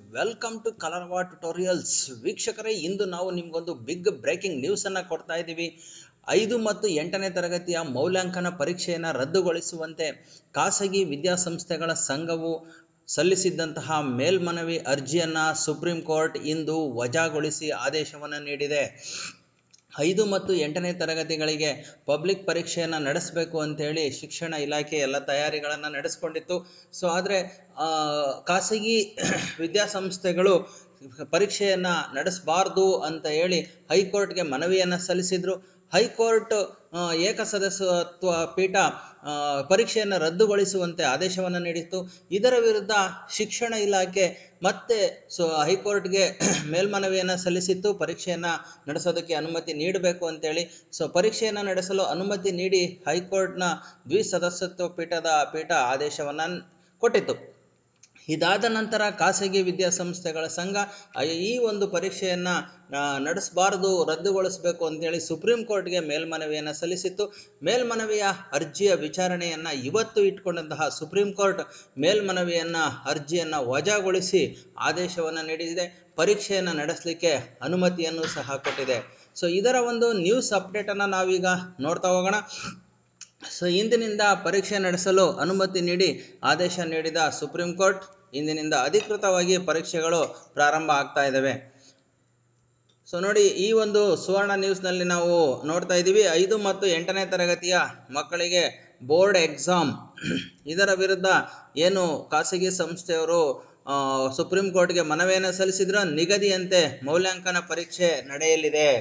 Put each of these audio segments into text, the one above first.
welcome to ಕಲರ್ವಾ tutorials ವೀಕ್ಷಕರೇ ಇಂದು ನಾವು ನಿಮಗೊಂದು ಬಿಗ್ ಬ್ರೇಕಿಂಗ್ ನ್ಯೂಸನ್ನು ಕೊಡ್ತಾ ಇದ್ದೀವಿ ಐದು ಮತ್ತು ಎಂಟನೇ ತರಗತಿಯ ಮೌಲ್ಯಾಂಕನ ಪರೀಕ್ಷೆಯನ್ನು ರದ್ದುಗೊಳಿಸುವಂತೆ ಖಾಸಗಿ ವಿದ್ಯಾಸಂಸ್ಥೆಗಳ ಸಂಘವು ಸಲ್ಲಿಸಿದ್ದಂತಹ ಮೇಲ್ಮನವಿ ಅರ್ಜಿಯನ್ನು ಸುಪ್ರೀಂ ಕೋರ್ಟ್ ಇಂದು ವಜಾಗೊಳಿಸಿ ಆದೇಶವನ್ನು ನೀಡಿದೆ ಐದು ಮತ್ತು ಎಂಟನೇ ತರಗತಿಗಳಿಗೆ ಪಬ್ಲಿಕ್ ಪರೀಕ್ಷೆಯನ್ನು ನಡೆಸಬೇಕು ಅಂತೇಳಿ ಶಿಕ್ಷಣ ಇಲಾಖೆ ಎಲ್ಲ ತಯಾರಿಗಳನ್ನು ನಡೆಸ್ಕೊಂಡಿತ್ತು ಸೊ ಆದರೆ ಖಾಸಗಿ ವಿದ್ಯಾಸಂಸ್ಥೆಗಳು ಪರೀಕ್ಷೆಯನ್ನು ನಡೆಸಬಾರ್ದು ಅಂತ ಹೇಳಿ ಹೈಕೋರ್ಟ್ಗೆ ಮನವಿಯನ್ನು ಸಲ್ಲಿಸಿದರು ಹೈಕೋರ್ಟ್ ಏಕಸದಸ್ಯತ್ವ ಪೀಠ ಪರೀಕ್ಷೆಯನ್ನು ರದ್ದುಗೊಳಿಸುವಂತೆ ಆದೇಶವನ್ನು ನೀಡಿತ್ತು ಇದರ ವಿರುದ್ಧ ಶಿಕ್ಷಣ ಇಲಾಖೆ ಮತ್ತೆ ಸೊ ಹೈಕೋರ್ಟ್ಗೆ ಮೇಲ್ಮನವಿಯನ್ನು ಸಲ್ಲಿಸಿತ್ತು ಪರೀಕ್ಷೆಯನ್ನು ನಡೆಸೋದಕ್ಕೆ ಅನುಮತಿ ನೀಡಬೇಕು ಅಂತೇಳಿ ಸೊ ಪರೀಕ್ಷೆಯನ್ನು ನಡೆಸಲು ಅನುಮತಿ ನೀಡಿ ಹೈಕೋರ್ಟ್ನ ದ್ವಿಸದಸ್ಯತ್ವ ಪೀಠದ ಪೀಠ ಆದೇಶವನ್ನು ಕೊಟ್ಟಿತ್ತು ಇದಾದ ನಂತರ ಖಾಸಗಿ ವಿದ್ಯಾಸಂಸ್ಥೆಗಳ ಸಂಘ ಈ ಒಂದು ಪರೀಕ್ಷೆಯನ್ನು ನಡೆಸಬಾರದು ರದ್ದುಗೊಳಿಸಬೇಕು ಅಂತೇಳಿ ಸುಪ್ರೀಂ ಕೋರ್ಟ್ಗೆ ಮೇಲ್ಮನವಿಯನ್ನು ಸಲ್ಲಿಸಿತ್ತು ಮೇಲ್ಮನವಿಯ ಅರ್ಜಿಯ ವಿಚಾರಣೆಯನ್ನು ಇವತ್ತು ಇಟ್ಕೊಂಡಂತಹ ಸುಪ್ರೀಂ ಕೋರ್ಟ್ ಮೇಲ್ಮನವಿಯನ್ನು ಅರ್ಜಿಯನ್ನು ವಜಾಗೊಳಿಸಿ ಆದೇಶವನ್ನು ನೀಡಿದೆ ಪರೀಕ್ಷೆಯನ್ನು ನಡೆಸಲಿಕ್ಕೆ ಅನುಮತಿಯನ್ನು ಸಹ ಕೊಟ್ಟಿದೆ ಸೊ ಇದರ ಒಂದು ನ್ಯೂಸ್ ಅಪ್ಡೇಟನ್ನು ನಾವೀಗ ನೋಡ್ತಾ ಹೋಗೋಣ ಸೊ ಇಂದಿನಿಂದ ಪರೀಕ್ಷೆ ನಡೆಸಲು ಅನುಮತಿ ನೀಡಿ ಆದೇಶ ನೀಡಿದ ಸುಪ್ರೀಂ ಕೋರ್ಟ್ ಇಂದಿನಿಂದ ಅಧಿಕೃತವಾಗಿ ಪರೀಕ್ಷೆಗಳು ಪ್ರಾರಂಭ ಆಗ್ತಾ ಇದ್ದಾವೆ ಸೊ ನೋಡಿ ಈ ಒಂದು ಸುವರ್ಣ ನ್ಯೂಸ್ನಲ್ಲಿ ನಾವು ನೋಡ್ತಾ ಇದ್ದೀವಿ ಐದು ಮತ್ತು ಎಂಟನೇ ತರಗತಿಯ ಮಕ್ಕಳಿಗೆ ಬೋರ್ಡ್ ಎಕ್ಸಾಮ್ ಇದರ ವಿರುದ್ಧ ಏನು ಖಾಸಗಿ ಸಂಸ್ಥೆಯವರು ಸುಪ್ರೀಂ ಕೋರ್ಟ್ಗೆ ಮನವಿಯನ್ನು ಸಲ್ಲಿಸಿದ್ರ ನಿಗದಿಯಂತೆ ಮೌಲ್ಯಾಂಕನ ಪರೀಕ್ಷೆ ನಡೆಯಲಿದೆ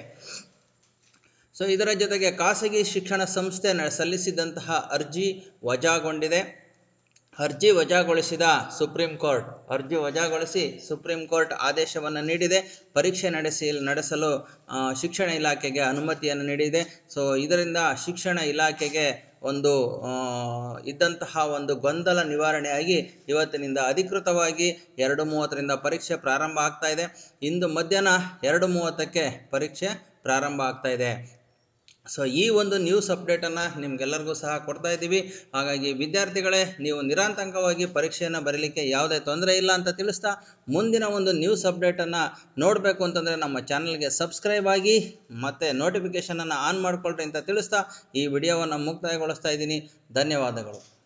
ಸೊ ಇದರ ಜೊತೆಗೆ ಖಾಸಗಿ ಶಿಕ್ಷಣ ಸಂಸ್ಥೆ ಸಲ್ಲಿಸಿದಂತಹ ಅರ್ಜಿ ವಜಾಗೊಂಡಿದೆ ಅರ್ಜಿ ವಜಾಗೊಳಿಸಿದ ಸುಪ್ರೀಂ ಕೋರ್ಟ್ ಅರ್ಜಿ ವಜಾಗೊಳಿಸಿ ಸುಪ್ರೀಂ ಕೋರ್ಟ್ ಆದೇಶವನ್ನು ನೀಡಿದೆ ಪರೀಕ್ಷೆ ನಡೆಸಿ ನಡೆಸಲು ಶಿಕ್ಷಣ ಇಲಾಖೆಗೆ ಅನುಮತಿಯನ್ನು ನೀಡಿದೆ ಸೊ ಇದರಿಂದ ಶಿಕ್ಷಣ ಇಲಾಖೆಗೆ ಒಂದು ಇದ್ದಂತಹ ಒಂದು ಗೊಂದಲ ನಿವಾರಣೆಯಾಗಿ ಇವತ್ತಿನಿಂದ ಅಧಿಕೃತವಾಗಿ ಎರಡು ಮೂವತ್ತರಿಂದ ಪರೀಕ್ಷೆ ಪ್ರಾರಂಭ ಆಗ್ತಾ ಇದೆ ಇಂದು ಮಧ್ಯಾಹ್ನ ಎರಡು ಮೂವತ್ತಕ್ಕೆ ಪರೀಕ್ಷೆ ಪ್ರಾರಂಭ ಆಗ್ತಾ ಇದೆ ಸೊ ಈ ಒಂದು ನ್ಯೂಸ್ ಅಪ್ಡೇಟನ್ನು ನಿಮಗೆಲ್ಲರಿಗೂ ಸಹ ಕೊಡ್ತಾ ಇದ್ದೀವಿ ಹಾಗಾಗಿ ವಿದ್ಯಾರ್ಥಿಗಳೇ ನೀವು ನಿರಾತಂಕವಾಗಿ ಪರೀಕ್ಷೆಯನ್ನು ಬರೀಲಿಕ್ಕೆ ಯಾವುದೇ ತೊಂದರೆ ಇಲ್ಲ ಅಂತ ತಿಳಿಸ್ತಾ ಮುಂದಿನ ಒಂದು ನ್ಯೂಸ್ ಅಪ್ಡೇಟನ್ನು ನೋಡಬೇಕು ಅಂತಂದರೆ ನಮ್ಮ ಚಾನಲ್ಗೆ ಸಬ್ಸ್ಕ್ರೈಬ್ ಆಗಿ ಮತ್ತು ನೋಟಿಫಿಕೇಷನನ್ನು ಆನ್ ಮಾಡಿಕೊಳ್ಳ್ರಿ ಅಂತ ತಿಳಿಸ್ತಾ ಈ ವಿಡಿಯೋವನ್ನು ಮುಕ್ತಾಯಗೊಳಿಸ್ತಾ ಇದ್ದೀನಿ ಧನ್ಯವಾದಗಳು